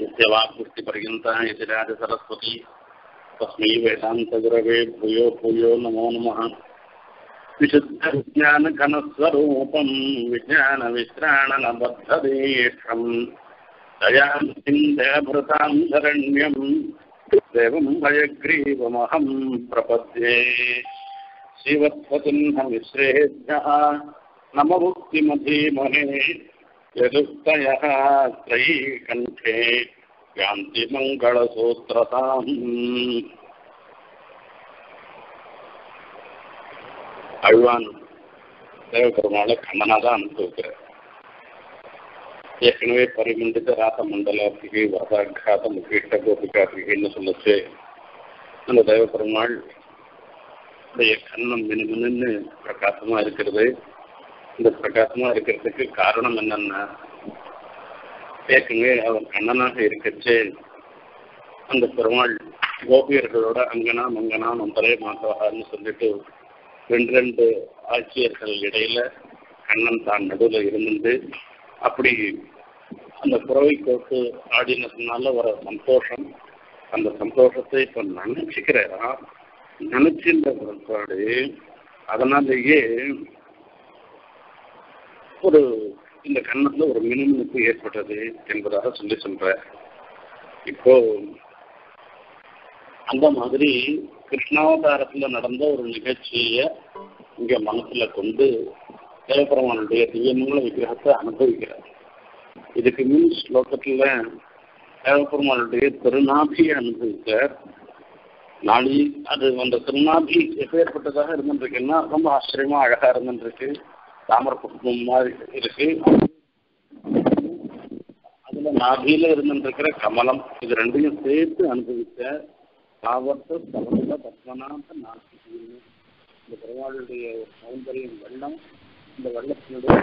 नित्यवाक्पुष्टिपर्यन्ता इति राजसरस्वती तस्मै वेदान्तगुरवे भूयो भूयो नमो नमः विशुद्धविज्ञानघनस्वरूपम् विज्ञानविश्राणनबद्धदीक्षम् दयान्तिम् दयभृताम् शरण्यम् देवम् भयग्रीवमहम् प्रपद्ये श्रीवत्सचिह्नमिश्रेभ्यः नमभुक्तिमधीमहे यदुक्तयः त्रयी कण्ठे यान्ति मङ्गलसूत्रताम् அழ்வான் தேவபெருமாளை கண்ணனாக தான் அனுப்பியிருக்கிறார் ஏற்கனவே பரிமண்டித ராச மண்டலாபிகை வரதாகாத முக்கிட்ட கோபிகாபிகைன்னு சொல்லச்சு அந்த தேவபெருமாள் உடைய கண்ணம் மினுமின்னு பிரகாசமா இருக்கிறது இந்த பிரகாசமா இருக்கிறதுக்கு காரணம் என்னன்னா ஏற்கனவே அவர் கண்ணனாக இருக்கச்சு அந்த பெருமாள் கோபியர்களோட அங்கனா மங்கனா மந்தரே மாதவகான்னு சொல்லிட்டு ரெண்டு ரெண்டு ஆட்சியர்கள் இடையில கண்ணன் தான் நடுவில் இருந்துட்டு அப்படி அந்த புறவை கோட்டு ஆடினதுனால வர சந்தோஷம் அந்த சந்தோஷத்தை இப்ப நினைச்சுக்கிறா நினைச்சிருந்த பிற்பாடு அதனாலேயே ஒரு இந்த கண்ணத்துல ஒரு மினுமினுப்பு ஏற்பட்டது என்பதாக சொல்லி சொல்ற இப்போ அந்த மாதிரி கிருஷ்ணாவதாரத்துல நடந்த ஒரு நிகழ்ச்சிய இங்க மனசுல கொண்டு தேவபெருமானுடைய திவ்யமங்கள விக்கிரகத்தை அனுபவிக்கிறார் இதுக்கு முன் ஸ்லோகத்துல தேவபெருமானுடைய திருநாபியை அனுபவித்தார் நாளி அது அந்த திருநாபி எப்பேற்பட்டதாக இருந்துருக்குன்னா ரொம்ப ஆச்சரியமா அழகா இருந்துருக்கு தாமர புஷ்பம் மாதிரி இருக்கு அதுல நாபியில இருந்துருக்கிற கமலம் இது ரெண்டையும் சேர்த்து அனுபவித்த ஆவர்த்த சமந்த பத்மநாத நாசிகின்னு இந்த பெருமாளுடைய சௌந்தரியம் வெள்ளம் இந்த வெள்ளத்தினுடைய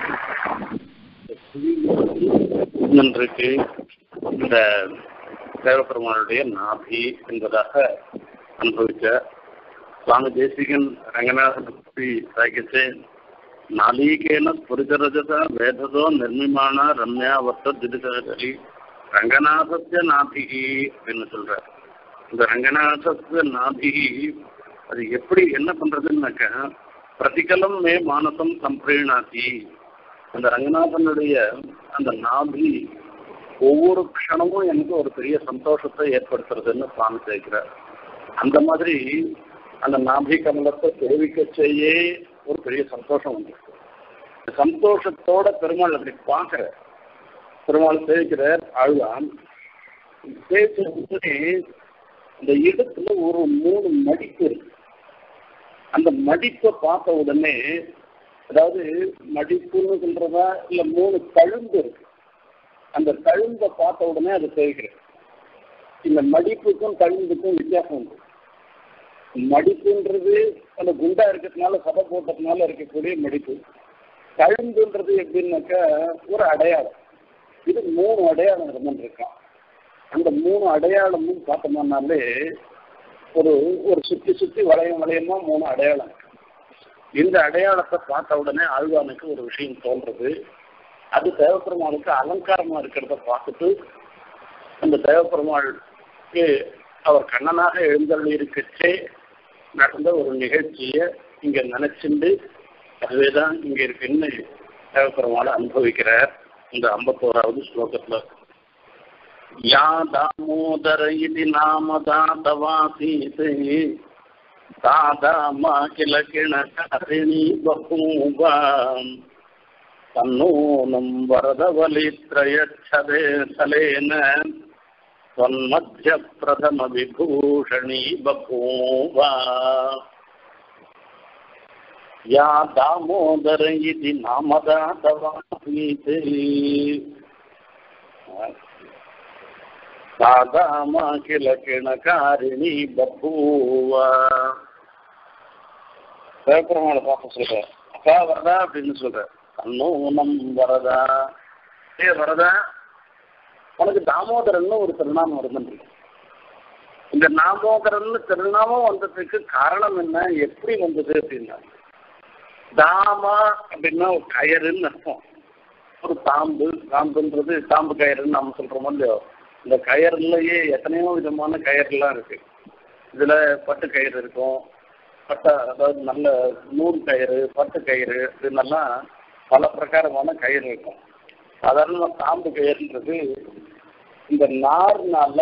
இருக்கு இந்த தேவபெருமானுடைய நாபி என்பதாக அனுபவித்த சுவாமி தேசிகன் ரங்கநாதன் பற்றி சாகிச்சு நாளீகேன புரிதரஜத வேததோ நிர்மிமான ரம்யா வர்த்த திரிசரி ரங்கநாதத்திய நாபிகி அப்படின்னு சொல்றார் இந்த ரங்கநாதத்திய நாபிகி அது எப்படி என்ன பண்றதுன்னாக்க பிரதிகலம் மே மானசம் சம்பிரீணாதி அந்த ரங்கநாதனுடைய அந்த நாபி ஒவ்வொரு க்ஷணமும் எனக்கு ஒரு பெரிய சந்தோஷத்தை ஏற்படுத்துறதுன்னு சுவாமி சேர்க்கிறார் அந்த மாதிரி அந்த நாபி கமலத்தை தெரிவிக்க செய்ய ஒரு பெரிய சந்தோஷம் வந்துருக்கு சந்தோஷத்தோட பெருமாள் அப்படி பார்க்கிற பெருமாள் சேர்க்கிறார் ஆழ்வான் பேச உடனே இந்த இடத்துல ஒரு மூணு மடிப்பு இருக்கு அந்த மடிப்பை பார்த்த உடனே அதாவது மடிப்புன்னு சொல்றதா இல்ல மூணு தழும்பு இருக்கு அந்த தழும்பை பார்த்த உடனே அதை சேர்க்கிறேன் இந்த மடிப்புக்கும் தழும்புக்கும் வித்தியாசம் உண்டு மடிப்புன்றது அந்த குண்டா இருக்கிறதுனால சதை போட்டதுனால இருக்கக்கூடிய மடிப்பு தழும்புன்றது எப்படின்னாக்கா ஒரு அடையாளம் இது மூணு அடையாளம் இருந்துருக்கான் அந்த மூணு அடையாளமும் பார்த்தோம்னாலே ஒரு ஒரு சுத்தி சுத்தி வளையம் வளையமா மூணு அடையாளம் இருக்கு இந்த அடையாளத்தை பார்த்த உடனே ஆழ்வானுக்கு ஒரு விஷயம் தோன்றது அது தேவப்பெருமாளுக்கு அலங்காரமா இருக்கிறத பார்த்துட்டு அந்த தேவப்பெருமாளுக்கு அவர் கண்ணனாக எழுந்தள்ளி இருக்கச்சே நடந்த ஒரு நிகழ்ச்சியை இங்க நினைச்சுண்டு அதுவேதான் இங்க இருக்குன்னு தேவப்பெருமாளை அனுபவிக்கிறார் இந்த ஐம்பத்தோராவது ஸ்லோகத்துல या दामोदर इति नाम दातवासीत् सा दामा किल किणकारिणी बभूवा तन्नूनं वरदवलित्रयच्छदे फलेन त्वन्मध्यप्रथमविभूषणी बभूव या दामोदर इति नामदातवासीत् சாதாமா கில கிணக்காரிணி பப்பூவ சிவபெருமாளை பார்க்க சொல்ற அப்பா வரதா அப்படின்னு சொல்ற கண்ணூனம் வரதா ஏ வரதா உனக்கு தாமோதரன் ஒரு திருநாமம் இருந்துட்டு இந்த நாமோதரன் திருநாமம் வந்ததுக்கு காரணம் என்ன எப்படி வந்தது அப்படின்னா தாமா அப்படின்னா ஒரு கயறுன்னு அர்த்தம் ஒரு தாம்பு தாம்புன்றது தாம்பு கயிறுன்னு நம்ம சொல்றோமோ இல்லையோ இந்த கயர்லயே எத்தனையோ விதமான கயர்லாம் இருக்கு இதுல பட்டு கயிறு இருக்கும் பட்டை அதாவது நல்ல நூல் கயிறு பட்டு கயிறு இதுன்னெல்லாம் பல பிரகாரமான கயிறு இருக்கும் சாதாரண தாம்பு கயிறுன்றது இந்த நார்னால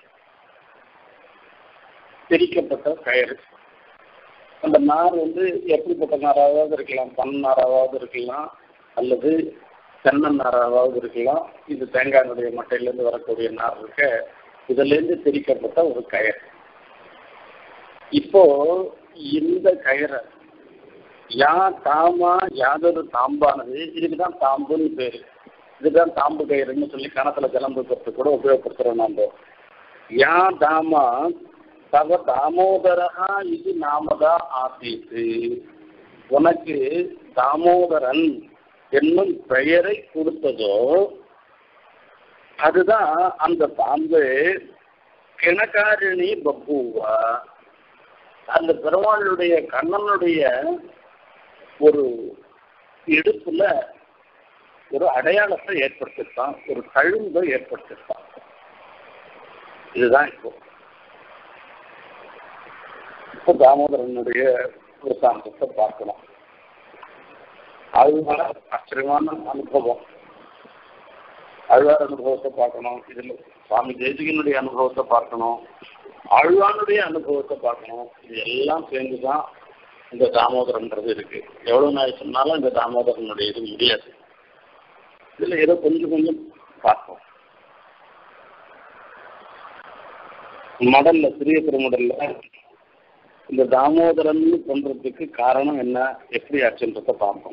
பிரிக்கப்பட்ட கயிறு அந்த நார் வந்து எப்படிப்பட்ட நாராவது இருக்கலாம் பன் நாராவது இருக்கலாம் அல்லது தென்னை நாராவது இருக்கலாம் இது தேங்காயினுடைய மட்டையிலேருந்து வரக்கூடிய நார் இருக்க இதுலேருந்து பிரிக்கப்பட்ட ஒரு கயிறு இப்போ இந்த கயிறை யா தாமா யாதொரு தாம்பானது இதுக்கு தான் தாம்புன்னு பேரு இதுதான் தாம்பு கயிறுன்னு சொல்லி கணத்துல ஜலம் தூக்கிறதுக்கு கூட உபயோகப்படுத்துறோம் நாம யா தாமா தவ தாமோதரா இது நாமதா ஆசீத்து உனக்கு தாமோதரன் என்னும் பெயரை கொடுத்ததோ அதுதான் அந்த பாம்பு கிணக்காரிணி பப்புவா அந்த பெருமாளுடைய கண்ணனுடைய ஒரு இடுப்புல ஒரு அடையாளத்தை ஏற்படுத்திருக்கான் ஒரு தழும்பை ஏற்படுத்திருக்கான் இதுதான் இப்போ இப்போ தாமோதரனுடைய ஒரு சாந்தத்தை பார்க்கணும் அதுதான் ஆச்சரியமான அனுபவம் அழ்வார் அனுபவத்தை பார்க்கணும் இதுல சுவாமி தேசிகனுடைய அனுபவத்தை பார்க்கணும் ஆழ்வானுடைய அனுபவத்தை பார்க்கணும் இது எல்லாம் சேர்ந்து தான் இந்த தாமோதரன்றது இருக்கு எவ்வளவு நாள் சொன்னாலும் இந்த தாமோதரனுடைய இது முடியாது இதுல ஏதோ கொஞ்சம் கொஞ்சம் பார்ப்போம் மடல்ல சிறிய திருமடல்ல இந்த தாமோதரன் பண்றதுக்கு காரணம் என்ன எப்படி ஆச்சுன்றத பார்ப்போம்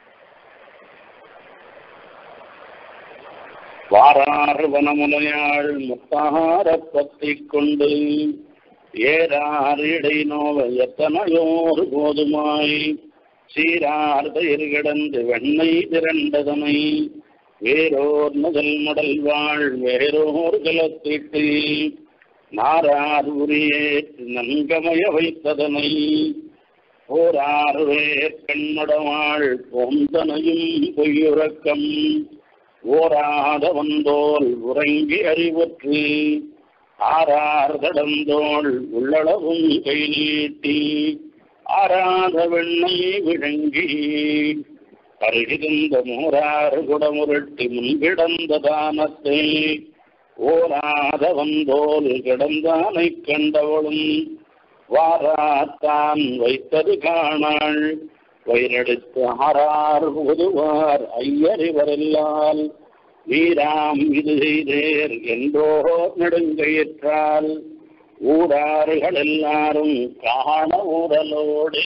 வாராறு வனமுலையாள் முத்தார பத்தி கொண்டு ஏறார் இடை நோவ எத்தனையோர் போதுமாய் சீரார் தயிர் கிடந்து வெண்ணை திரண்டதனை வேறோர் முதல் மடல் வாழ் வேறோர் கலத்திட்டு நாரார் உரியேற்று நன்கமய வைத்ததனை போரார் வேர் கண்மடவாள் போந்தனையும் பொய்யுறக்கம் ஓராத வந்தோல் உறங்கி அறிவற்று ஆறார் தடந்தோள் உள்ளளவும் கை நீட்டி ஆறாத வெண்ணை விழுங்கி பருகிருந்த மூராறு குடமுரட்டி முன்கிடந்த தானத்தை ஓராத வந்தோல் கிடந்தானை கண்டவளும் வாராத்தான் வைத்தது காணாள் வயிறெடுத்து ஆறார் புதுவார் ஐயறிவரெல்லால் வீராம் இது செய்தேர் என்றோ நெடுங்கயிற்றால் ஊராறுகள் எல்லாரும் காண ஊரலோடே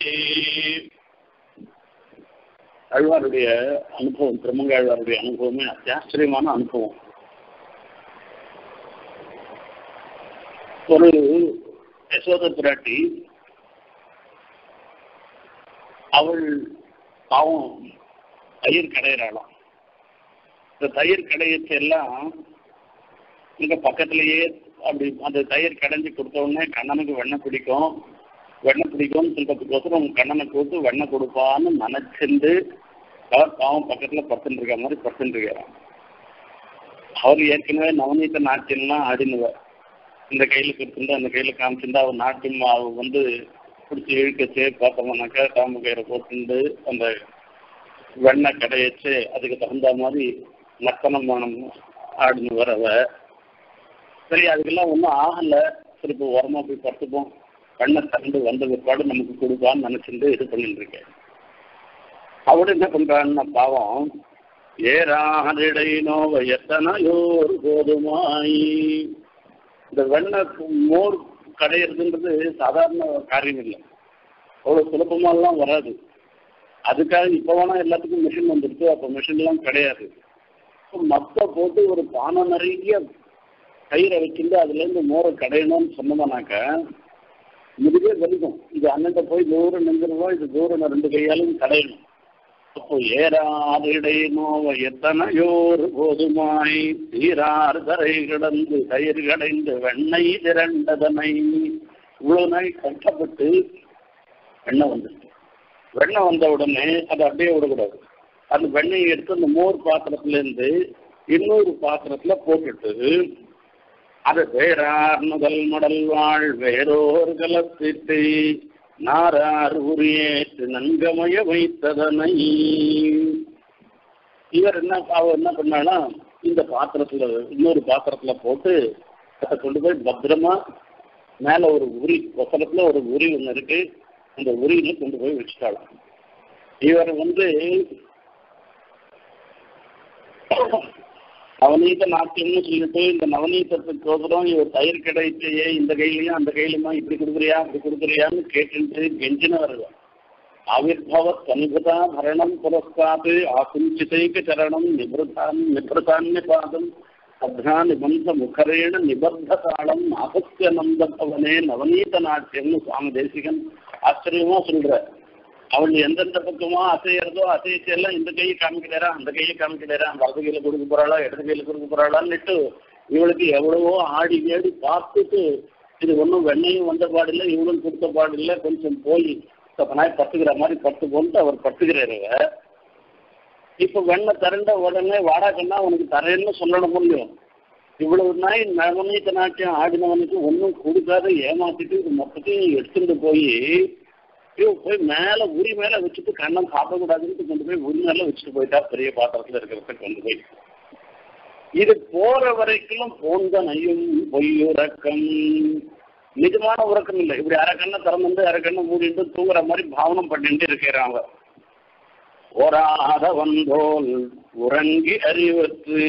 அழ்வாருடைய அனுபவம் திருமங்காழ்வாருடைய அனுபவமே அத்தியாச்சரியமான அனுபவம் ஒரு யசோத பிராட்டி அவள் பாவம் தயிர் கடையிறாளாம் இந்த தயிர் கடையச்சு எல்லாம் இங்க பக்கத்திலேயே அப்படி அந்த தயிர் கடைஞ்சி கொடுத்த உடனே கண்ணனுக்கு வெண்ணெய் பிடிக்கும் வெண்ணெய் பிடிக்கும்னு சொல்றதுக்கோசரம் கண்ணனை கூப்பிட்டு வெண்ணெய் கொடுப்பான்னு நினைச்சிருந்து அவர் பாவம் பக்கத்துல பத்துன்னு இருக்க மாதிரி பத்துன்னு இருக்கிறான் அவர் ஏற்கனவே நவநீத நாட்டியம்லாம் ஆடினுவார் இந்த கையில கொடுத்துருந்தா அந்த கையில காமிச்சிருந்தா அவர் நாட்டியம் அவர் வந்து பிடிச்சி இழுக்கச்சு பார்த்தோம்னாக்கா தாமு கயிறை போட்டுண்டு அந்த வெண்ணெய் கடையச்சு அதுக்கு தகுந்த மாதிரி நக்கனம் மானம் ஆடினு வரவ சரி அதுக்கெல்லாம் ஒன்றும் ஆகலை திருப்பி உரமா போய் படுத்துப்போம் கண்ணை திறந்து வந்த பிற்பாடு நமக்கு கொடுப்பான்னு நினைச்சிட்டு இது பண்ணிட்டு இருக்கேன் அவரு என்ன பண்றான்னா பாவம் ஏறாரிடை நோவ எத்தனையோர் போதுமாய் இந்த வெண்ணெய் மோர் கடையிறதுன்றது சாதாரண காரியம் இல்லை அவ்வளோ சுலபமாலாம் வராது அதுக்காக இப்போ வேணா எல்லாத்துக்கும் மிஷின் வந்துடுச்சு அப்போ மிஷின்லாம் கிடையாது மத்த போட்டு ஒரு பானை நிறைய கயிறை வச்சுட்டு அதுலேருந்து மோரை கடையணும்னு சொன்னோம்னாக்கா முதுகே வலிக்கும் இது அண்ணன்ட்ட போய் தூரம் நின்றுருவோம் இது தூரம் ரெண்டு கையாலும் கடையணும் அப்போ ஏறாரிடை நோவ எத்தனையோர் போதுமாய் சீரார் தரை கிடந்து தயிர் கடைந்து வெண்ணெய் திரண்டதனை இவ்வளவு நாள் கஷ்டப்பட்டு வெண்ணெய் வந்துச்சு வெண்ணெய் வந்த உடனே அதை அப்படியே விடக்கூடாது அந்த வெண்ணெயை எடுத்து அந்த மோர் பாத்திரத்துல இருந்து இன்னொரு பாத்திரத்துல போட்டுட்டு அது வேறார் முதல் மடல் வாழ் வேறோர் கலத்திட்டு நாரார் உரியேற்று நன்கமய வைத்ததனை இவர் என்ன அவர் என்ன பண்ணானா இந்த பாத்திரத்துல இன்னொரு பாத்திரத்துல போட்டு அதை கொண்டு போய் பத்திரமா மேல ஒரு உரி ஒசரத்துல ஒரு உரி ஒண்ணு இருக்கு அந்த உரியில கொண்டு போய் வச்சுட்டாளாம் இவர் வந்து நவநீத நாட்டியம்னு சொல்லிட்டு இந்த நவநீதத்துக்கு ஓதுறோம் இவர் தயிர் கிடைச்சையே இந்த கையிலயும் அந்த கையிலுமா இப்படி கொடுக்குறியா அப்படி கொடுக்குறியான்னு கேட்டுட்டு கெஞ்சினவர் ஆவிர்பவத் அனுபதா மரணம் புரஸ்காத் ஆகுஞ்சிதைக சரணம் நிபுதான் நிபுதான்ய பாதம் அப்ரா நிபந்த முகரேண நிபத்த தாளம் நாகஸ்ய நந்த பவனே நவநீத நாட்டியம்னு சுவாமி தேசிகன் ஆச்சரியமா சொல்ற அவள் எந்தெந்த பக்கமா அசையறதோ அசைச்சு எல்லாம் இந்த கையை காமிக்கிறாரா அந்த கையை காமிக்கிறாரா வலது கையில கொடுக்க போறாளா இடது கையில கொடுக்க போறாளான்னுட்டு இவளுக்கு எவ்வளவோ ஆடி ஏடி பார்த்துட்டு இது ஒன்றும் வெண்ணையும் வந்த பாடில்லை இவளும் கொடுத்த பாடில்லை கொஞ்சம் போய் நாய் பத்துக்கிற மாதிரி பத்து போட்டு அவர் பத்துக்கிறாரு இப்ப வெண்ணெய் திரண்ட உடனே வாடாக்கண்ணா உனக்கு தரேன்னு சொல்லணும் முடியும் இவ்வளவு நாய் நவநீத நாட்டியம் ஆடினவனுக்கு ஒன்றும் கொடுக்காத ஏமாத்திட்டு இது மொத்தத்தையும் எடுத்துட்டு போய் இவன் போய் மேல உரி மேல வச்சுட்டு கண்ணம் சாப்பிடக்கூடாதுன்னு கொண்டு போய் உரி மேல வச்சுட்டு போயிட்டா பெரிய பாத்திரத்துல இருக்கிறத கொண்டு போய் இது போற வரைக்கும் போந்த நையும் பொய்யுறக்கம் நிஜமான உறக்கம் இல்லை இப்படி அரை கண்ணை திறந்து அரை கண்ணை மூடிட்டு தூங்குற மாதிரி பாவனம் பண்ணிட்டு இருக்கிறாங்க ஓராத வந்தோல் உறங்கி அறிவத்து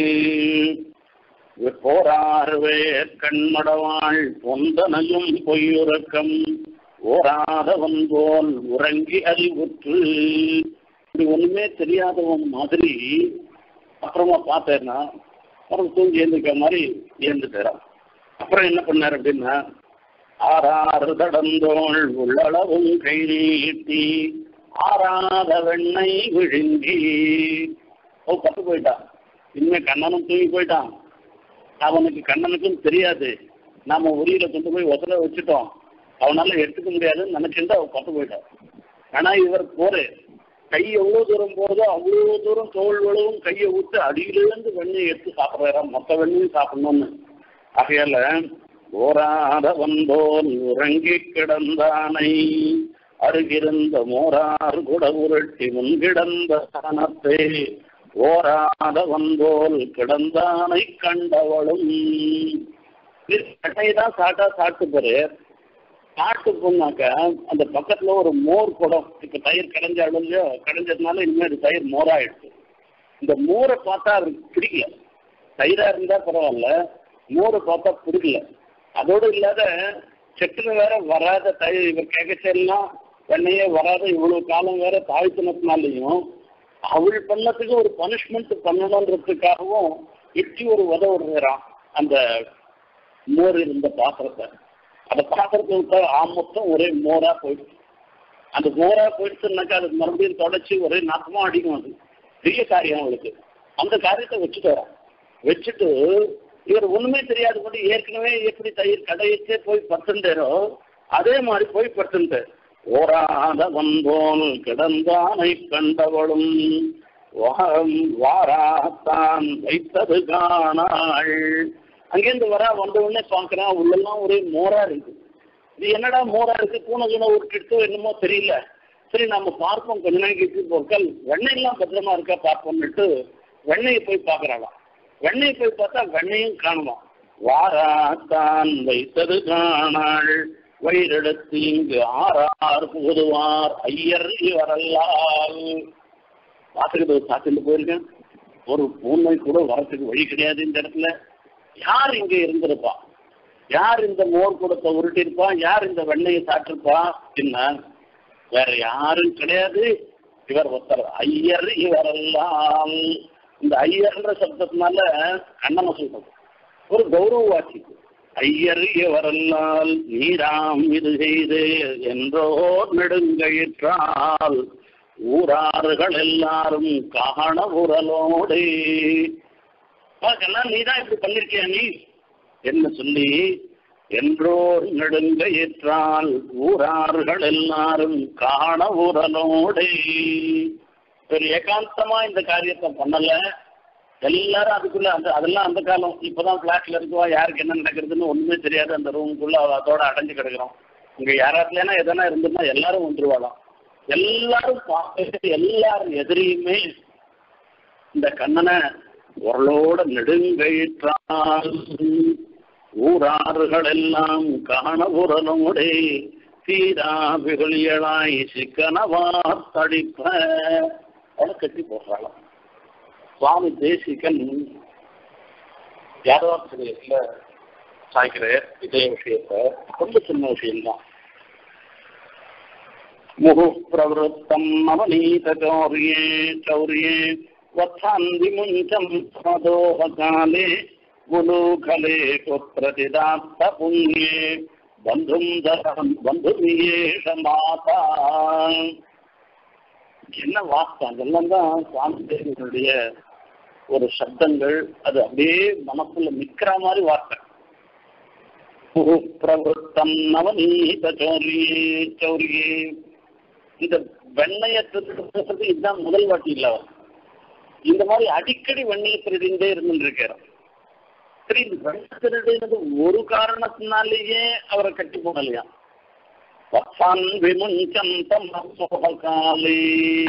போரார்வே கண்மடவாள் பொந்தனையும் பொய்யுறக்கம் ஓராதவன் போல் உறங்கி அறிவுற்று இப்படி ஒண்ணுமே தெரியாதவன் மாதிரி அப்புறமா பார்த்தேன்னா அப்புறம் தூங்கி எழுந்திருக்க மாதிரி எழுந்துட்டாரான் அப்புறம் என்ன பண்ணார் அப்படின்னா ஆறாறு தடந்தோள் உள்ளளவும் கை நீட்டி ஆறாத வெண்ணை விழுங்கி ஓ பத்து போயிட்டான் இனிமே கண்ணனும் தூங்கி போயிட்டான் அவனுக்கு கண்ணனுக்கும் தெரியாது நாம உரியில கொண்டு போய் ஒசல வச்சுட்டோம் அவனால எடுத்துக்க முடியாதுன்னு நினைச்சிட்டு அவன் பத்து போயிட்டான் ஆனா இவர் போரு கை எவ்வளவு தூரம் போறதோ அவ்வளவு தூரம் தோல் வளவும் கையை விட்டு அடியிலிருந்து வெண்ணெய் எடுத்து சாப்பிடுறாராம் மொத்த வெண்ணையும் சாப்பிடணும்னு ஆகையால ஓராத வந்தோன் உறங்கி கிடந்தானை அருகிருந்த மோரார் குட உருட்டி முன்கிடந்த ஸ்தானத்தை ஓராத வந்தோல் கிடந்தானை கண்டவளும் கட்டைதான் சாட்டா சாப்பிட்டு போரு சாப்பிட்டு போனாக்க அந்த பக்கத்துல ஒரு மோர் குடம் இப்ப தயிர் கடைஞ்சாலும் இல்லையோ கடைஞ்சதுனால இனிமேல் தயிர் மோராயிடுச்சு இந்த மோரை பார்த்தா அவருக்கு பிடிக்கல தயிரா இருந்தா பரவாயில்ல மோரை பார்த்தா பிடிக்கல அதோடு இல்லாத செட்டுன்னு வேற வராத தயிர் இவர் கேட்கச்செல்லாம் வெண்ணையே வராத இவ்வளவு காலம் வேற தாழ்த்தினத்தினாலையும் அவள் பண்ணதுக்கு ஒரு பனிஷ்மெண்ட் பண்ணணுன்றதுக்காகவும் எட்டி ஒரு உதவுறான் அந்த மோர் இருந்த பாத்திரத்தை அந்த பாத்திரத்தை விட்டா ஆமொத்தம் ஒரே மோரா போயிடுச்சு அந்த மோரா போயிடுச்சுனாக்கா அது மறுபடியும் தொடச்சி ஒரே நாக்கமா அடிக்கும் அது பெரிய காரியம் அவளுக்கு அந்த காரியத்தை வச்சுட்டு வரா வச்சுட்டு இவர் ஒண்ணுமே தெரியாது கூட ஏற்கனவே எப்படி தயிர் கடையிச்சே போய் பத்துண்டேரோ அதே மாதிரி போய் பத்துண்டார் ஓராத வந்தோன் கிடந்தானை கண்டவளும் வாராத்தான் வைத்தது காணாள் அங்கேருந்து வரா வந்த உடனே பார்க்கறான் உள்ளெல்லாம் ஒரே மோரா இருக்கு இது என்னடா மோரா இருக்கு பூனை கீனை உருட்டிட்டு என்னமோ தெரியல சரி நம்ம பார்ப்போம் கொஞ்ச நாளைக்கு போக்கல் வெண்ணெயெல்லாம் பத்திரமா இருக்கா பார்ப்போம்னுட்டு வெண்ணெயை போய் பார்க்கறாளாம் வெண்ணெயை போய் பார்த்தா வெண்ணையும் காணுமா வாராத்தான் வைத்தது காணாள் வயிறெடுத்து இங்கு ஆறார் புகுதுவார் ஐயர் இவரல்லால் பார்த்துக்கிட்டு சாத்திட்டு போயிருக்கேன் ஒரு பூனை கூட வரத்துக்கு வழி கிடையாது இந்த இடத்துல யார் இங்க இருந்திருப்பா யார் இந்த மோர் கூடத்தை உருட்டிருப்பா யார் இந்த வெண்ணையை சாட்டிருப்பா என்ன வேற யாரும் கிடையாது இவர் ஒருத்தர் ஐயர் இவரெல்லாம் இந்த ஐயர்ன்ற சப்தத்தினால கண்ணனை சொல்றது ஒரு கௌரவ வாசி ஐயர் இவரல்லால் நீராம் இது செய்து என்றோர் நெடுங்கயிற்றால் ஊராறுகள் எல்லாரும் காண உரலோடு பார்க்கலாம் நீதான் இப்படி பண்ணிருக்கியா நீ என்ன சொல்லி என்றோர் நெடுங்கயிற்றால் ஊரார்கள் எல்லாரும் காண உரலோடு ஒரு ஏகாந்தமா இந்த காரியத்தை பண்ணல எல்லாரும் அதுக்குள்ள அந்த அதெல்லாம் அந்த காலம் இப்பதான் பிளாட்ல இருக்குவா யாருக்கு என்ன நடக்கிறதுன்னு ஒண்ணுமே தெரியாது அந்த ரூமுக்குள்ள அதோட அடைஞ்சு கிடக்குறோம் இங்க யாராத்துலனா எதனா இருந்ததுன்னா எல்லாரும் வந்துருவாளாம் எல்லாரும் பார்த்துட்டு எல்லாரும் எதிரியுமே இந்த கண்ணனை உரலோட நெடுங்கயிற்றால் ஊராறுகள் எல்லாம் காண உரலோடே தீரா விகழியலாய் சிக்கனவா தடிப்ப அதை கட்டி போடுறாளாம் சுவாமி தேசிகன் யாதவாசிரியர்ல சாய்க்கிற இதே விஷயத்த ரொம்ப சின்ன விஷயம்தான் முகு பிரவருத்தம் நவநீத சௌரியே சௌரியே வத்தாந்தி முஞ்சம் சதோக காலே முலூகலே குத்திரதிதாத்த புண்ணியே பந்தும் தரம் பந்து வியேஷ மாதா என்ன வார்த்தை அதெல்லாம் தான் சுவாமி தேவனுடைய ஒரு சப்தங்கள் அது அப்படியே மனசுல நிக்கிற மாதிரி வார்த்தை பிரவருத்தம் நவநீத சௌரியே சௌரியே இந்த வெண்ணைய திருடுறது இதுதான் முதல் வாட்டி இல்ல அவர் இந்த மாதிரி அடிக்கடி வெண்ணையை திருடிண்டே இருந்துருக்காரு சரி இந்த வெண்ணை திருடுனது ஒரு காரணத்தினாலேயே அவரை கட்டி போடலையா வத்சான் விமுஞ்சந்தம் காலே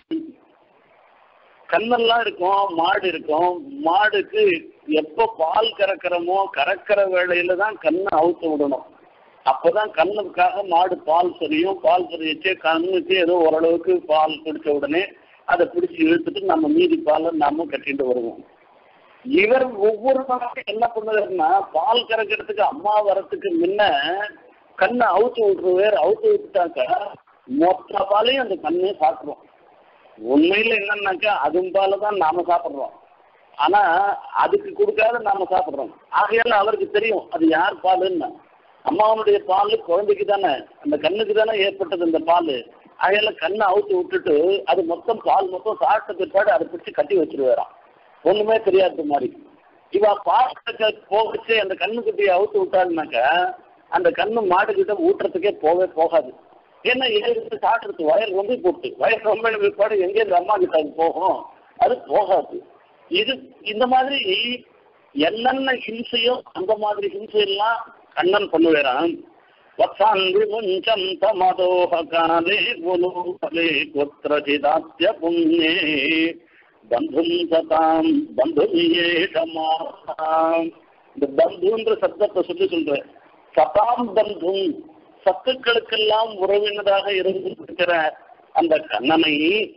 கண்ணெல்லாம் இருக்கும் மாடு இருக்கும் மாடுக்கு எப்போ பால் கறக்கிறோமோ கறக்கிற வேளையில தான் கண்ணை அவுத்து விடணும் அப்பதான் கண்ணுக்காக மாடு பால் சரியும் பால் சரிச்சு கண்ணுக்கு ஏதோ ஓரளவுக்கு பால் குடிச்ச உடனே அதை பிடிச்சி இழுத்துட்டு நம்ம மீதி பாலை நாம கட்டிட்டு வருவோம் இவர் ஒவ்வொரு நாளும் என்ன பண்ணுவாருன்னா பால் கறக்கிறதுக்கு அம்மா வரத்துக்கு முன்ன கண்ணை அவுத்து விட்டுருவார் அவுத்து விட்டுட்டாக்க மொத்த பாலையும் அந்த கண்ணே சாப்பிடுவோம் உண்மையில என்னன்னாக்கா அதுவும் பால தான் நாம சாப்பிடுறோம் ஆனா அதுக்கு கொடுக்காத நாம சாப்பிடுறோம் ஆகையால அவருக்கு தெரியும் அது யார் பாலுன்னு அம்மாவனுடைய பால் குழந்தைக்கு தானே அந்த கண்ணுக்கு தானே ஏற்பட்டது இந்த பால் ஆகையால கண்ணை அவுத்து விட்டுட்டு அது மொத்தம் பால் மொத்தம் சாப்பிட்ட பிற்பாடு அதை பிடிச்சி கட்டி வச்சிருவாராம் ஒண்ணுமே தெரியாத மாதிரி இவ பால் போகச்சு அந்த கண்ணுக்குட்டியை அவுத்து விட்டாருனாக்கா அந்த கண்ணு மாடுகிட்ட ஊட்டுறதுக்கே போகவே போகாது ஏன்னா ஏற்கனவே சாப்பிட்றது வயல் ரொம்ப போட்டு வயல் ரொம்ப பிற்பாடு எங்கேருந்து அம்மா கிட்ட அது போகும் அது போகாது இது இந்த மாதிரி என்னென்ன ஹிம்சையோ அந்த மாதிரி ஹிம்சையெல்லாம் கண்ணன் பண்ணுவேறான் வத்சாந்தி முஞ்சம் தமதோக காலே குலூகலே குத்திரஜிதாத்ய புண்ணியே பந்தும் சதாம் பந்துமியேஷமாம் இந்த பந்துன்ற சப்தத்தை சொல்லி சொல்றேன் சதாம் பந்தும் சத்துக்களுக்கெல்லாம் உறவினதாக இருந்திருக்கிற அந்த கண்ணனை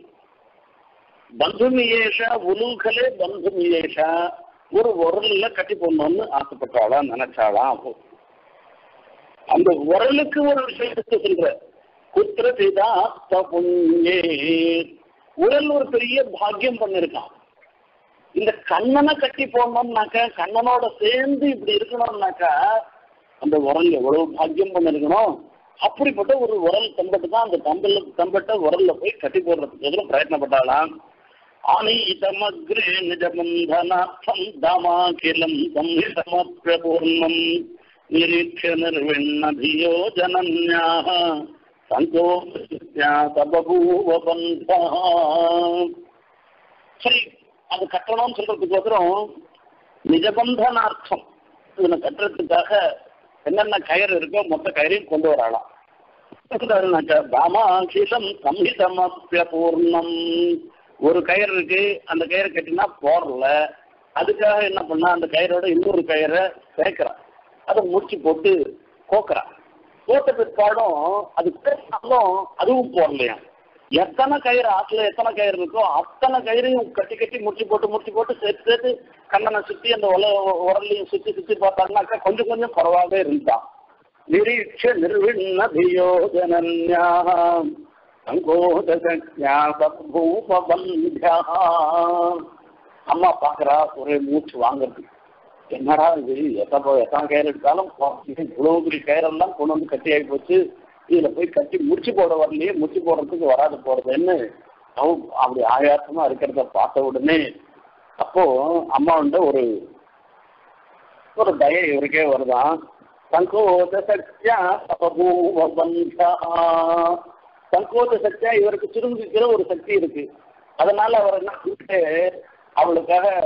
பந்துமியேஷ உலூகலே பந்துமியேஷ ஒரு உரல்ல கட்டி போடணும்னு ஆசைப்பட்டாளா நினைச்சாளா அப்போ அந்த உரலுக்கு ஒரு விஷயத்தை சொல்ற குத்திர செய்தா புண்ணியே உரல் ஒரு பெரிய பாக்கியம் பண்ணிருக்கான் இந்த கண்ணனை கட்டி போடணும்னாக்கா கண்ணனோட சேர்ந்து இப்படி இருக்கணும்னாக்கா அந்த உரல் எவ்வளவு பாக்கியம் பண்ணிருக்கணும் அப்படிப்பட்ட ஒரு உரல் தம்பட்டு தான் அந்த தம்பல தம்பட்ட உரல்ல போய் கட்டி போடுறதுக்கு எதிரும் பிரயத்னப்பட்டாலாம் ஆனீதமக்ரே நிஜபந்தனார்த்தம் தாமாகிலம் சம்ஹிதமப்பிரபூர்ணம் நிரீட்ச நிர்விண்ணதியோ ஜனன்யாக சந்தோஷா தபபூவ பந்தா சரி அது கட்டணும்னு சொல்றதுக்கு அப்புறம் நிஜபந்தனார்த்தம் இதனை கட்டுறதுக்காக என்னென்ன கயிறு இருக்கோ மொத்த கயிறையும் கொண்டு வரலாம் தாமாகிஷம் சம்ஹிதமப்பிய பூர்ணம் ஒரு கயிறு இருக்கு அந்த கயிறு கட்டினா போடல அதுக்காக என்ன பண்ணா அந்த கயிறோட இன்னொரு கயிறை சேர்க்கிறான் அதை முடிச்சு போட்டு கோக்குறான் போட்ட பிற்பாடும் அது கேட்டாலும் அதுவும் போடலையா எத்தனை கயிறு ஆற்றுல எத்தனை கயிறு இருக்கோ அத்தனை கயிறையும் கட்டி கட்டி முடிச்சு போட்டு முடிச்சு போட்டு சேர்த்து சேர்த்து கண்ணனை சுத்தி அந்த உல உரலையும் சுத்தி சுத்தி பார்த்தாங்கனாக்கா கொஞ்சம் கொஞ்சம் பரவாவே இருந்தான் நிரீட்ச நிர்விண்ண தியோஜனன்யாம் சங்கோதூபந்தியா அம்மா பாக்குறா ஒரே மூச்சு வாங்குறது என்னடா இது எத்தனை எத்தனை கயிறு எடுத்தாலும் இவ்வளவு பெரிய கயிறெல்லாம் கொண்டு வந்து கட்டி ஆகி போச்சு இதுல போய் கட்டி முடிச்சு போட வரலையே முடிச்சு போடுறதுக்கு வராது போறதுன்னு அவன் அப்படி ஆயாசமா இருக்கிறத பார்த்த உடனே அப்போ அம்மா வந்து ஒரு ஒரு தய இவருக்கே வருதான் சங்கோத சக்தியா பந்தா சங்கோத சக்தியா இவருக்கு சுருங்கிக்கிற ஒரு சக்தி இருக்கு அதனால அவர் என்ன கூப்பிட்டு அவளுக்காக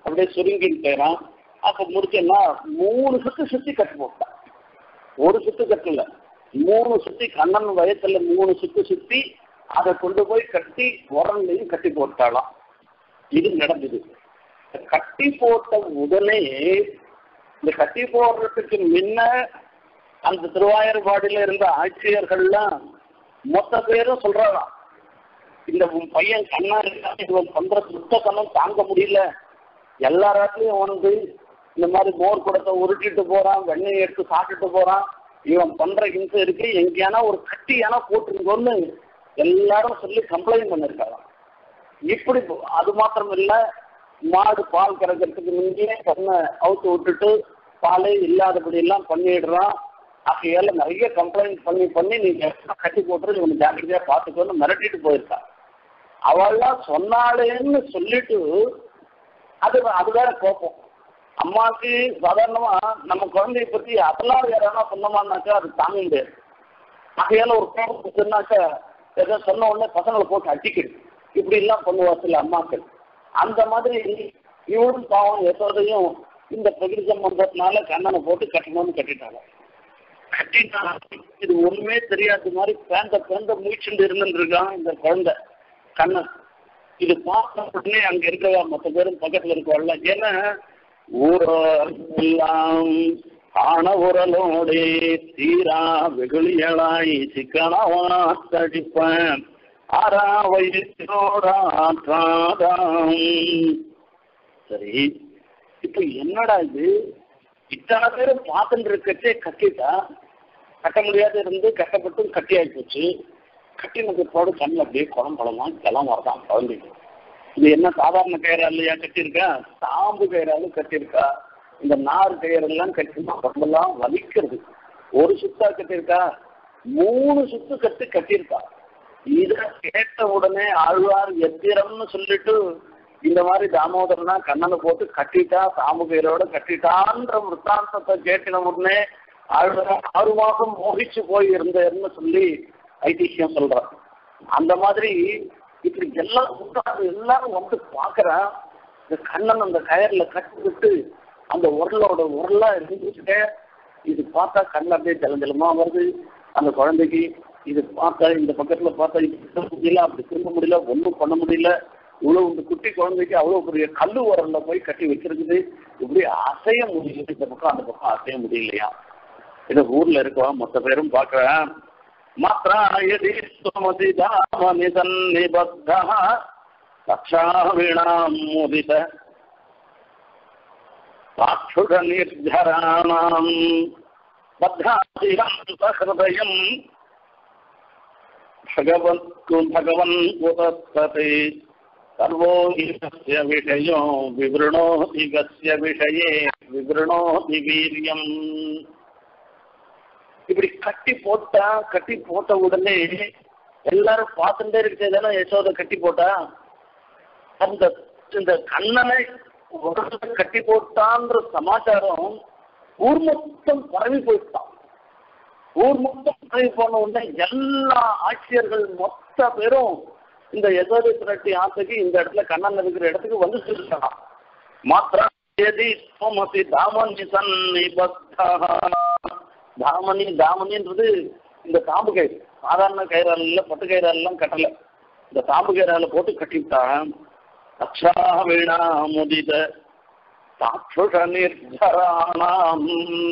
அப்படியே சுருங்கிட்டு போயிடான் அப்ப முடிச்சேன்னா மூணு சுத்து சுத்தி கட்டு போட்டான் ஒரு சுத்து கட்டல மூணு சுத்தி கண்ணன் வயத்துல மூணு சுத்து சுத்தி அதை கொண்டு போய் கட்டி உரண்டையும் கட்டி போட்டாளாம் இது நடந்தது கட்டி போட்ட உடனே இந்த கட்டி போடுறதுக்கு முன்ன அந்த திருவாயூர்பாடியில இருந்த ஆட்சியர்கள்லாம் மொத்த பேரும் சொல்றாராம் இந்த உன் பையன் கண்ணா இருக்கா இவன் பண்ற சுத்தத்தனம் தாங்க முடியல எல்லா ராத்திரியும் வந்து இந்த மாதிரி மோர் குடத்தை உருட்டிட்டு போறான் வெண்ணெய் எடுத்து சாப்பிட்டுட்டு போறான் இவன் பண்ற ஹிம்சை இருக்கு எங்கேயானா ஒரு கட்டியானா போட்டுருங்கன்னு எல்லாரும் சொல்லி கம்ப்ளைண்ட் பண்ணிருக்காராம் இப்படி அது மாத்திரம் இல்ல மாடு பால் கறக்கிறதுக்கு முன்னே கண்ணை அவுத்து விட்டுட்டு பாலே இல்லாதபடி எல்லாம் பண்ணிடுறான் ஆகையால நிறைய கம்ப்ளைண்ட் பண்ணி பண்ணி நீங்க கட்டி போட்டுரு இவனை ஜாக்கிரதையா பார்த்துக்கோன்னு மிரட்டிட்டு போயிருக்கா அவள்லாம் சொன்னாளேன்னு சொல்லிட்டு அது அது வேற கோப்பம் அம்மாவுக்கு சாதாரணமா நம்ம குழந்தைய பத்தி அதெல்லாம் யாரானா சொன்னோமான்னாக்கா அது தாங்க முடியாது ஆகையால ஒரு கோபம் சொன்னாக்கா ஏதோ சொன்ன உடனே பசங்களை போட்டு அடிக்கிறது இப்படி எல்லாம் பண்ணுவா சில அம்மாக்கள் அந்த மாதிரி இவரும் பாவம் எதோடையும் இந்த பிரகிருதி சம்பந்தத்தினால கண்ணனை போட்டு கட்டணும்னு கட்டிட்டாங்க கட்டிட்டா இது ஒண்ணுமே தெரியாத மாதிரி பேந்த பேந்த மூச்சுண்டு இருந்துருக்கான் இந்த குழந்தை கண்ணன் இது பார்த்த உடனே அங்க இருக்கவா மற்ற பேரும் பக்கத்துல இருக்கவாள்ல ஏன்னா ஊரெல்லாம் ஆன உரலோடே தீரா வெகுளியலாய் சிக்கனவா தடிப்பேன் ஆறா வயிற்றோடாம் சரி இப்ப என்னடா இது இத்தனை பேரும் பார்த்துட்டு இருக்கச்சே கட்டிட்டா கட்ட முடியாத இருந்து கட்டப்பட்டும் கட்டி ஆகி போச்சு கட்டினது போட கண்ணில் அப்படியே குளம் குளமா கிளம் வரதான் குழந்தைக்கு இது என்ன சாதாரண கயிறாலையா கட்டியிருக்கா சாம்பு கயிறாலும் கட்டியிருக்கா இந்த நார் கயிறெல்லாம் கட்டினா உடம்பெல்லாம் வலிக்கிறது ஒரு சுத்தா கட்டியிருக்கா மூணு சுத்து கட்டு கட்டியிருக்கா இத கேட்ட உடனே ஆழ்வார் எத்திரம்னு சொல்லிட்டு இந்த மாதிரி தாமோதரனா கண்ணனை போட்டு கட்டிட்டா சாம்பு கயிறோட கட்டிட்டான்ற விற்த்தாந்தத்தை கேட்டின உடனே ஆழ்வார் ஆறு மாசம் மோகிச்சு போய் இருந்தேன்னு சொல்லி ஐதிஹ்யம் சொல்றான் அந்த மாதிரி இப்படி எல்லாம் உட்கார்ந்து எல்லாரும் வந்து பாக்குறேன் இந்த கண்ணன் அந்த கயர்ல கட்டிவிட்டு அந்த உரலோட உரலா இருந்துச்சுட்டே இது பார்த்தா கண்ணு அப்படியே ஜலஞ்சலமா வருது அந்த குழந்தைக்கு இது பார்த்தா இந்த பக்கத்துல பார்த்தா இப்படி திரும்ப முடியல அப்படி திரும்ப முடியல ஒன்றும் பண்ண முடியல இவ்வளவு இந்த குட்டி குழந்தைக்கு அவ்வளவு பெரிய கல்லு உரல்ல போய் கட்டி வச்சிருக்குது இப்படி அசைய முடியல இந்த பக்கம் அந்த பக்கம் அசைய முடியலையா இது ஊர்ல இருக்கவா மொத்த பேரும் பாக்குறேன் मात्रा यदि त्वमसि दामनिसन्निबद्धः रक्षाविणामुदित साक्षुषनिर्झराणाम् बद्धादिहंसहृदयम् भगवन्तु भगवन् कुतस्तते सर्वो ईशस्य विषयो विवृणोति गस्य विषये विवृणोति वीर्यम् இப்படி கட்டி போட்டா கட்டி போட்ட உடனே எல்லாரும் பார்த்துட்டே இருக்கிறதானே யசோதை கட்டி போட்டா அந்த இந்த கண்ணனை உடம்புல கட்டி போட்டான்ற சமாச்சாரம் ஊர் மொத்தம் பரவி போயிட்டான் ஊர் மொத்தம் பரவி போன உடனே எல்லா ஆட்சியர்கள் மொத்த பேரும் இந்த யசோதை திரட்டி ஆசைக்கு இந்த இடத்துல கண்ணன் இருக்கிற இடத்துக்கு வந்து சொல்லிட்டான் மாத்திரா எதி சோமசி தாமன் சன்னிபத்தா தாமணி தாமணின்றது இந்த தாம்பு கயிறு சாதாரண கயிறால இல்ல பட்டு கயிறாலாம் கட்டல இந்த தாம்பு கயிறால போட்டு கட்டிவிட்டான் அக்ஷா வீணா முதித சாட்சுஷ நிர்ஜராணாம்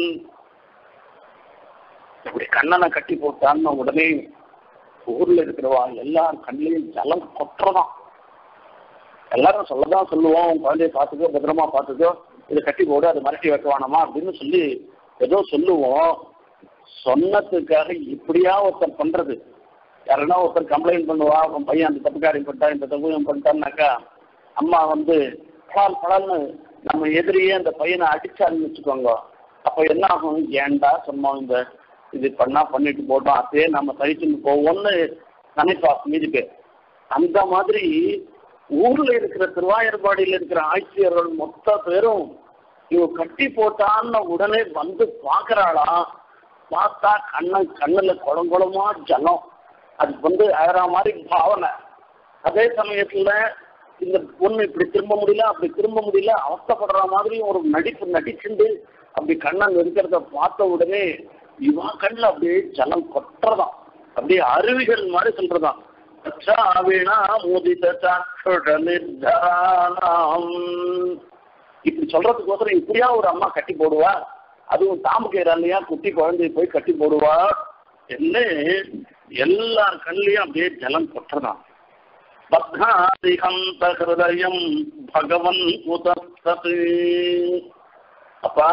இப்படி கண்ணனை கட்டி போட்டான்னு உடனே ஊர்ல இருக்கிறவா எல்லாரும் கண்ணிலையும் ஜலம் கொட்டுறதான் எல்லாரும் சொல்லதான் சொல்லுவோம் உன் குழந்தைய பார்த்துக்கோ பத்திரமா பார்த்துக்கோ இதை கட்டி போடு அதை மிரட்டி வைக்க வேணாமா அப்படின்னு சொல்லி ஏதோ சொல்லுவோம் சொன்னதுக்காக இப்படியா ஒருத்தர் பண்றது யாருன்னா ஒருத்தர் கம்ப்ளைண்ட் பண்ணுவா உன் பையன் அந்த தப்புக்காரி பண்ணிட்டா இந்த தப்பு பண்ணிட்டான்னாக்கா அம்மா வந்து படால் படால்னு நம்ம எதிரியே அந்த பையனை அடிச்சாருன்னு வச்சுக்கோங்க அப்போ என்ன ஆகும் ஏன்டா சொன்னோம் இந்த இது பண்ணா பண்ணிட்டு போட்டோம் அதே நம்ம சகிச்சுன்னு போவோம்னு நினைப்பா மீதி பேர் அந்த மாதிரி ஊர்ல இருக்கிற திருவாயூர்பாடியில் இருக்கிற ஆட்சியர்கள் மொத்த பேரும் இவ கட்டி போட்டான்னு உடனே வந்து பாக்குறாளா பார்த்தா கண்ண கண்ணுல குளங்குளமா ஜலம் அது வந்து அழற மாதிரி பாவனை அதே சமயத்துல இந்த பொண்ணு இப்படி திரும்ப முடியல அப்படி திரும்ப முடியல அவஸ்தப்படுற மாதிரி ஒரு நடிப்பு நடிச்சுண்டு அப்படி கண்ணன் இருக்கிறத பார்த்த உடனே இவா கண்ணில் அப்படியே ஜலம் கொட்டுறதாம் அப்படியே அருவிகள் மாதிரி சொல்றதாம் வீணா மோதித சாட்சுட நிர்தானம் இப்படி சொல்றதுக்கோசரம் இப்படியா ஒரு அம்மா கட்டி போடுவா அதுவும் தாமுக்கையிறாலையா குட்டி குழந்தைய போய் கட்டி போடுவா என்ன எல்லார் கண்ணிலையும் அப்படியே ஜலம் கொட்டுறதாம் பத்னாதிகந்த ஹிருதயம் பகவன் உதத்தது அப்பா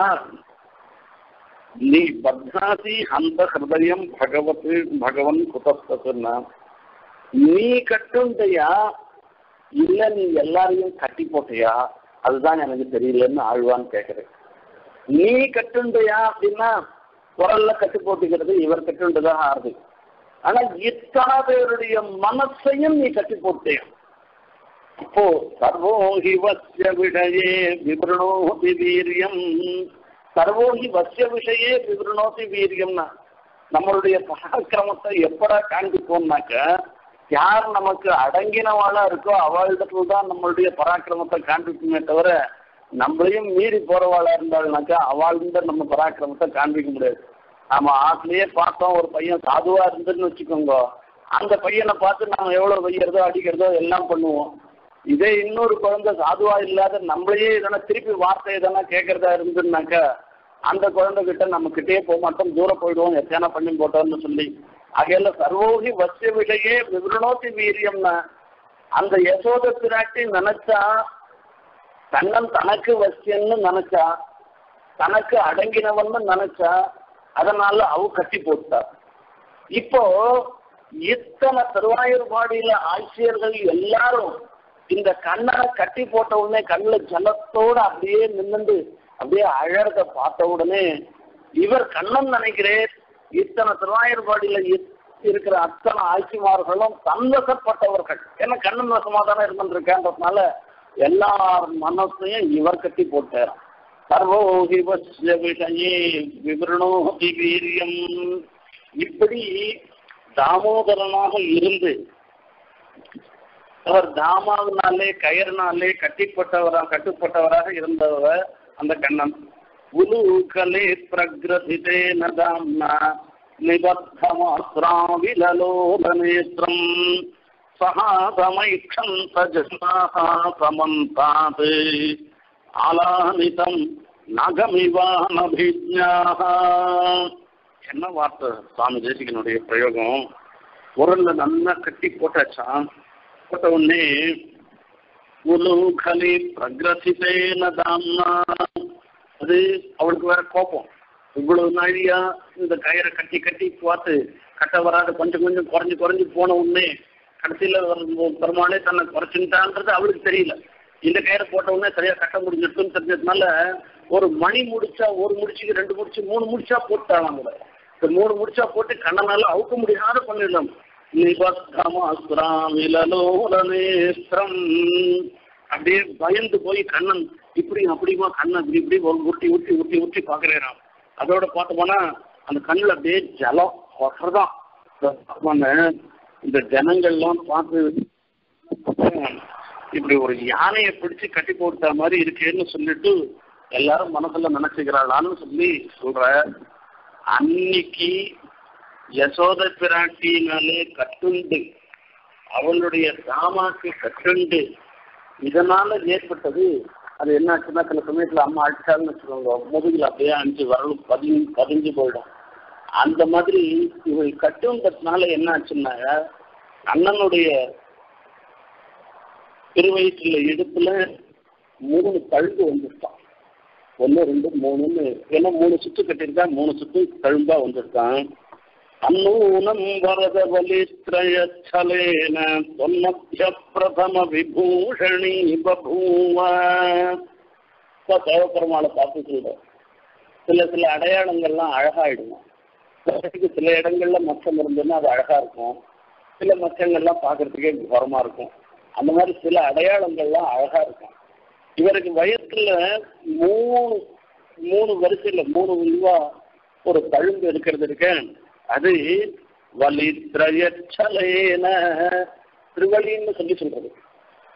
நீ பத்னாசி அந்த ஹிருதயம் பகவத் பகவன் குதத்ததுன்னா நீ கட்டுண்டையா இல்ல நீ எல்லாரையும் கட்டி போட்டியா அதுதான் எனக்கு தெரியலன்னு ஆழ்வான்னு கேக்குறேன் நீ கட்டுண்டையா அப்படின்னா குரல்ல கட்டி போட்டுக்கிறது இவர் கட்டுண்டதாக ஆறுது ஆனா இத்தனை பேருடைய மனசையும் நீ கட்டி போட்டேன் இப்போ சர்வோஹி வசிய விஷயே விவரணோதி வீரியம் சர்வோஹி வசிய விஷயே விவரணோதி வீரியம்னா நம்மளுடைய பராக்கிரமத்தை எப்படா காண்பிப்போம்னாக்க யார் நமக்கு அடங்கினவாளா இருக்கோ அவளிடத்துல தான் நம்மளுடைய பராக்கிரமத்தை காண்பிக்குமே தவிர நம்மளையும் மீறி போறவாளா இருந்தாள்னாக்கா அவள்கிட்ட நம்ம பராக்கிரமத்தை காண்பிக்க முடியாது நாம ஆத்துலயே பார்த்தோம் ஒரு பையன் சாதுவா இருந்துன்னு வச்சுக்கோங்க அந்த பையனை பார்த்து நம்ம எவ்வளவு வைக்கிறதோ அடிக்கிறதோ எல்லாம் பண்ணுவோம் இதே இன்னொரு குழந்தை சாதுவா இல்லாத நம்மளையே எதனா திருப்பி வார்த்தை எதனா கேட்கறதா இருந்துன்னாக்கா அந்த குழந்தை கிட்ட நம்ம கிட்டே போக மாட்டோம் தூரம் போயிடுவோம் எத்தனை பண்ணி போட்டோம்னு சொல்லி அகையில சர்வோகி வசிய விலையே விவரணோத்தி வீரியம்னா அந்த யசோத பிராட்டி நினைச்சா கண்ணன் தனக்கு வசியன்னு நினைச்சா தனக்கு அடங்கினவன்னு நினைச்சா அதனால அவ கட்டி போட்டா இப்போ இத்தனை திருவாயூர்பாடியில ஆட்சியர்கள் எல்லாரும் இந்த கண்ணனை கட்டி போட்ட உடனே கண்ணில் ஜலத்தோட அப்படியே நின்னுண்டு அப்படியே அழறத பார்த்த உடனே இவர் கண்ணன் நினைக்கிறேன் இத்தனை திருவாயூர்பாடியில இருக்கிற அத்தனை ஆட்சிமார்களும் தன்வசப்பட்டவர்கள் ஏன்னா கண்ணன் வசமா தானே இருந்துருக்கேன்றதுனால எல்லார் மனசையும் இவர் கட்டி போட்டார் சர்வோகி வசிய விஷயே விவரணோகி வீரியம் இப்படி தாமோதரனாக இருந்து அவர் தாமாவினாலே கயறினாலே கட்டிப்பட்டவராக கட்டுப்பட்டவராக இருந்தவர் அந்த கண்ணன் உலூகலே பிரகிரதிதேன தாம்னா நிபத்தமாஸ்ராவிலலோலநேத்திரம் சகாசமைக்ஷம் சஜஸ்மாக சமந்தாத் ஆலானிதம் நகமிவானபிஜ்ஞாக என்ன வார்த்தை சுவாமி தேசிகனுடைய பிரயோகம் உரல்ல நல்லா கட்டி போட்டாச்சான் போட்ட உடனே உலூகலி பிரகிரசிதேன தாம்னா அது அவளுக்கு வேற கோபம் இவ்வளவு நாழியா இந்த கயிறை கட்டி கட்டி பார்த்து கட்ட வராது கொஞ்சம் கொஞ்சம் குறைஞ்சு குறைஞ்சு போன உடனே கடைசியில பெருமாளே தன்னை குறைச்சுட்டான்றது அவளுக்கு தெரியல இந்த கயிறை போட்ட உடனே சரியா கட்ட முடிஞ்சிட்டுன்னு தெரிஞ்சதுனால ஒரு மணி முடிச்சா ஒரு முடிச்சுக்கு ரெண்டு முடிச்சு மூணு முடிச்சா போட்டாலாம் கூட இந்த மூணு முடிச்சா போட்டு கண்ணனால அவுக்க முடியாத பண்ணிடலாம் நிபத்தமாஸ்திரம் அப்படியே பயந்து போய் கண்ணன் இப்படி அப்படிமா கண்ணன் இப்படி இப்படி உருட்டி உருட்டி உருட்டி உருட்டி பாக்குறேன் அதோட பார்த்தோம்னா அந்த கண்ணில் அப்படியே ஜலம் கொட்டுறதான் இந்த ஜனங்கள்லாம் பார்த்து இப்படி ஒரு யானையை பிடிச்சு கட்டி போட்ட மாதிரி இருக்கேன்னு சொல்லிட்டு எல்லாரும் மனசுல நினைச்சுக்கிறாளான்னு சொல்லி சொல்ற அன்னைக்கு யசோத பிராட்டினாலே கட்டுண்டு அவளுடைய தாமாக்கு கட்டுண்டு இதனால ஏற்பட்டது அது என்னாச்சுன்னா சில சமயத்துல அம்மா அடிச்சாலுன்னு வச்சுக்கோங்க முதுகில் அப்படியே அஞ்சு வரலும் பதிஞ்சு பதிஞ்சு போயிடும் அந்த மாதிரி இவள் கட்டுன்றதுனால என்ன ஆச்சுன்னா அண்ணனுடைய திருவயிற்றுல இடுப்புல மூணு தழும்பு வந்துருக்கான் ஒன்று ரெண்டு மூணுன்னு ஏன்னா மூணு சுத்து கட்டியிருக்கா மூணு சுத்து தழும்பா வந்திருக்கான் அன்னூனம் வரத வலித்ரயச்சலேன தொன்மத்திய பிரதம விபூஷணி பபூவ தேவப்பெருமாளை பார்த்து சொல்றோம் சில சில அடையாளங்கள்லாம் அழகாயிடுவோம் சில இடங்கள்ல மச்சம் இருந்ததுன்னா அது அழகா இருக்கும் சில மச்சங்கள்லாம் பார்க்கறதுக்கே கௌரவமா இருக்கும் அந்த மாதிரி சில அடையாளங்கள்லாம் அழகா இருக்கும் இவருக்கு வயசுல மூணு மூணு வரிசையில மூணு இதுவா ஒரு தழும்பு இருக்கிறது இருக்க அது வலித்ரயச்சலேன திருவழின்னு சொல்லி சொல்றது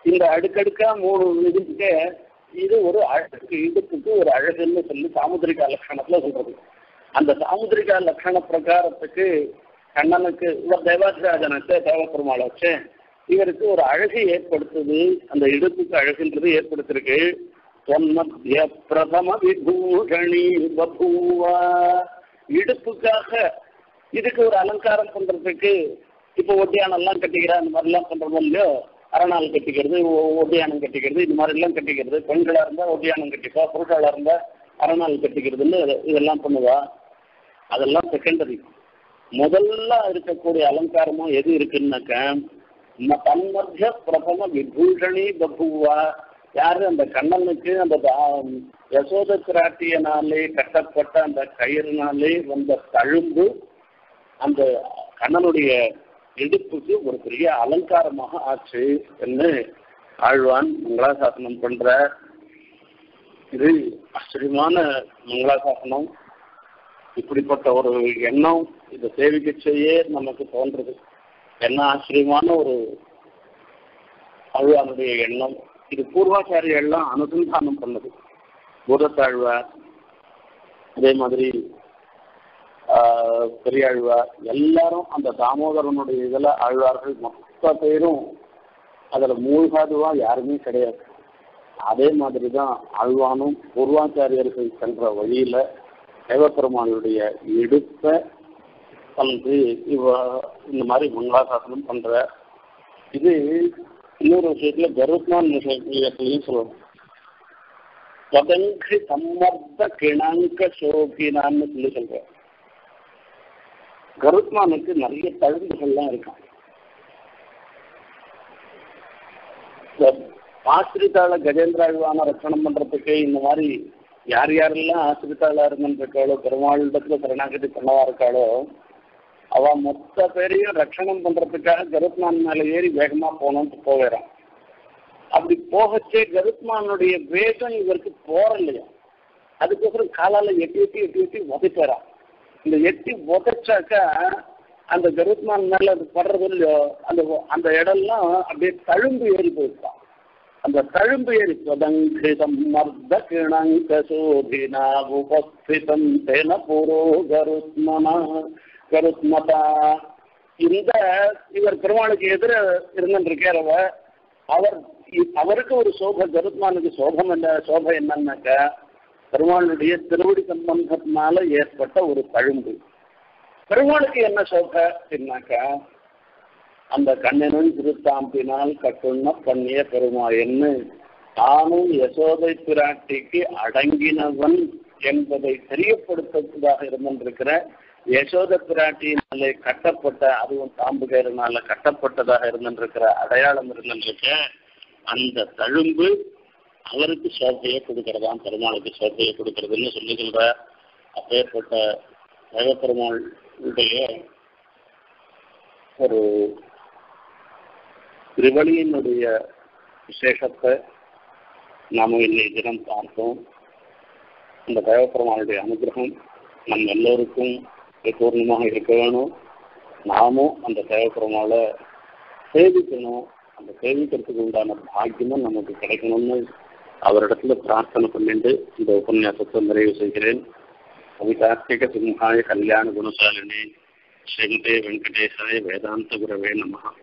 இந்த அடுக்கடுக்கா மூணு இதுக்கு இது ஒரு அழகு இடுப்புக்கு ஒரு அழகுன்னு சொல்லி சாமுதிரிகா லட்சணத்துல சொல்றது அந்த சாமுதிரிகா லட்சண பிரகாரத்துக்கு கண்ணனுக்கு இவர் தேவாதிராஜனுக்கு தேவப்பெருமாள் வச்சு இவருக்கு ஒரு அழகு ஏற்படுத்துது அந்த இடுப்புக்கு அழகுன்றது ஏற்படுத்திருக்கு தொன்மத்திய பிரதம விபூஷணி பபூவா இடுப்புக்காக இதுக்கு ஒரு அலங்காரம் பண்றதுக்கு இப்போ ஒட்டியானெல்லாம் கட்டிக்கிற அந்த மாதிரிலாம் பண்றோமோ இல்லையோ அரணால் கட்டிக்கிறது ஒ- ஒட்டியானம் கட்டிக்கிறது இது மாதிரி எல்லாம் கட்டிக்கிறது பெண்களா இருந்தா ஒட்டியானம் கட்டிப்பா புருஷாளா இருந்தா அரணால் கட்டிக்கிறதுன்னு இது- இதெல்லாம் பண்ணுவா அதெல்லாம் செகண்டரி முதல்ல இருக்கக்கூடிய அலங்காரமும் எது இருக்குன்னாக்க ம- தன்மத்திய பிரதம விபூஷணி பபுவா யாரு அந்த கண்ணனுக்கு அந்த தா- யசோத பிராட்டியனாலே கட்டப்பட்ட அந்த கயிறுனாலே வந்த தழும்பு அந்த கண்ணனுடைய இடுப்புக்கு ஒரு பெரிய அலங்காரமாக ஆச்சு என்று ஆழ்வான் மங்களாசாசனம் பண்ற இது ஆச்சரியமான மங்களாசாசனம் இப்படிப்பட்ட ஒரு எண்ணம் இதை சேவிக்க செய்ய நமக்கு தோன்றது என்ன ஆச்சரியமான ஒரு ஆழ்வானுடைய எண்ணம் இது பூர்வாச்சாரிய எல்லாம் அனுசந்தானம் பண்ணது பூதத்தாழ்வார் அதே மாதிரி ஆஹ், பெரியாழ்வார் எல்லாரும் அந்த தாமோதரனுடைய இதுல ஆழ்வார்கள் மொத்த பேரும் அதுல மூழ்காதுவா யாருமே கிடையாது அதே மாதிரி தான் ஆழ்வானும் பூர்வாச்சாரியர்கள் சென்ற வழியில தேவப்பெருமானுடைய இடுப்பை வந்து இவ இந்த மாதிரி மங்களாசாசனம் பண்ற இது இன்னொரு விஷயத்துல கருத்மான் விஷயத்துலயும் சொல்லணும் பதங்கி சம்மர்த்த கிணங்க சோகினான்னு சொல்லி சொல்ற கருத்மானுக்கு நிறைய தழும்புகள்லாம் இருக்கான் இந்த ஆசிரித்தாள கஜேந்திராழ்வான ரட்சணம் பண்றதுக்கு இந்த மாதிரி யார் யாரெல்லாம் ஆசிரித்தாளா இருந்திருக்காளோ பெருமாளிடத்துல சரணாகதி பண்ணவா இருக்காளோ அவ மொத்த பேரையும் ரட்சணம் பண்றதுக்காக கருத்மான் மேல ஏறி வேகமா போகணும்னு போகிறான் அப்படி போகச்சே கருத்மானுடைய வேகம் இவருக்கு போறலையா அதுக்கப்புறம் காலால எட்டி எட்டி எட்டி எட்டி உதைச்சாராம் இந்த எட்டி உதைச்சாக்கா அந்த கருத்மான் மேல அது படுறது இல்லையோ அந்த அந்த இடம்லாம் அப்படியே தழும்பு ஏறி போயிருக்கான் அந்த தழும்பு ஏறி பதங்கிதம் மர்த கிணங்க சோபினா உபஸ்திதம் தேன பூரோ கருத்மனா கருத்மதா இந்த இவர் பெருமாளுக்கு எதிர இருந்திருக்கிறவ அவர் அவருக்கு ஒரு சோபை கருத்மானுக்கு சோபம் என்ன சோபை என்னன்னாக்கா பெருமாளுடைய திருவடி சம்பந்தத்தினால ஏற்பட்ட ஒரு தழும்பு பெருமாளுக்கு என்ன சோபை அப்படின்னாக்கா அந்த கண்ணனும் திருத்தாம்பினால் கட்டுண்ண பண்ணிய பெருமாயன்னு தானும் யசோதை பிராட்டிக்கு அடங்கினவன் என்பதை தெரியப்படுத்துவதாக இருந்திருக்கிற யசோத பிராட்டியினாலே கட்டப்பட்ட அதுவும் தாம்புகேரனால கட்டப்பட்டதாக இருந்திருக்கிற அடையாளம் இருந்திருக்க அந்த தழும்பு அவருக்கு சோபையை கொடுக்கறதாம் பெருமாளுக்கு சோபையை கொடுக்கறதுன்னு சொல்லுகின்ற அப்பேற்பட்ட தேவப்பெருமாளுடைய ஒரு திருவழியினுடைய விசேஷத்தை நாம இன்னைய தினம் பார்த்தோம் அந்த தேவப்பெருமானுடைய அனுகிரகம் நம் எல்லோருக்கும் பூர்ணமாக இருக்க வேணும் நாமும் அந்த தேவப்பெருமாளை சேவிக்கணும் அந்த சேவிக்கிறதுக்கு உண்டான பாக்கியமும் நமக்கு கிடைக்கணும்னு அவரிடத்துல பிரார்த்தனை பண்ணிட்டு இந்த உபன்யாசத்தை நிறைவு செய்கிறேன் கவிதார்த்திக சிம்ஹாய கல்யாண குணசாலினி ஸ்ரீமதே வெங்கடேசாய வேதாந்த குரவே நமஹா